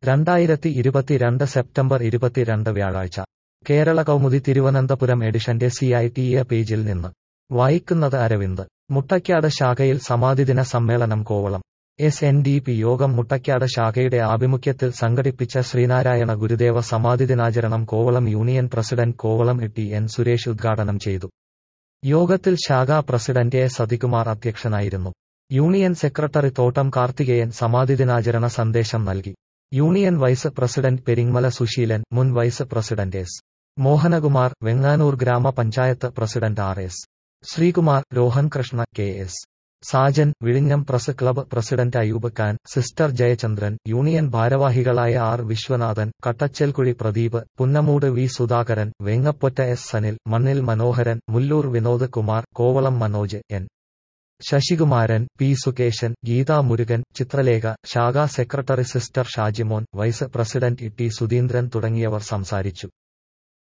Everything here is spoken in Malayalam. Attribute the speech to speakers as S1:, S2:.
S1: രണ്ടായിരത്തി ഇരുപത്തിരണ്ട് സെപ്റ്റംബർ ഇരുപത്തിരണ്ട് വ്യാഴാഴ്ച കേരള കൗമുദി തിരുവനന്തപുരം എഡിഷന്റെ സി ഐ ടി എ പേജിൽ നിന്ന് വായിക്കുന്നത് അരവിന്ദ് മുട്ടയ്ക്കാട് ശാഖയിൽ സമാധിദിന സമ്മേളനം Kovalam S N D P Yogam മുട്ടയ്ക്കാട് ശാഖയുടെ ആഭിമുഖ്യത്തിൽ സംഘടിപ്പിച്ച ശ്രീനാരായണ ഗുരുദേവ സമാധിദിനാചരണം Kovalam union president Kovalam T N Suresh ഉദ്ഘാടനം ചെയ്തു യോഗത്തിൽ ശാഖാ പ്രസിഡന്റ് എ സതികുമാർ അധ്യക്ഷനായിരുന്നു യൂണിയൻ സെക്രട്ടറി തോട്ടം കാർത്തികേയൻ സമാധിദിനാചരണ സന്ദേശം നൽകി union vice president Peringamala Susheelan മുൻ vice president S Mohanakumar Venganoor grama panchayat president R S Sreekumar Rohan Krishna K S Sajan വിഴിഞ്ഞം press club president Ayoob Khan sister Jayachandran union ഭാരവാഹികളായ R Viswanathan Kattachalkuzhi Pradeep Punnamoodu V Sudhakaran Vengappotta S Sanil Mannil Manoharan Mulloor Vinod Kumar Kovalam Manoj N Sasikumaran P Sukesan Geetha Murukan Chithralekha ശാഖാ secretary sister Shajimon vice president T Sudheendran തുടങ്ങിയവർ സംസാരിച്ചു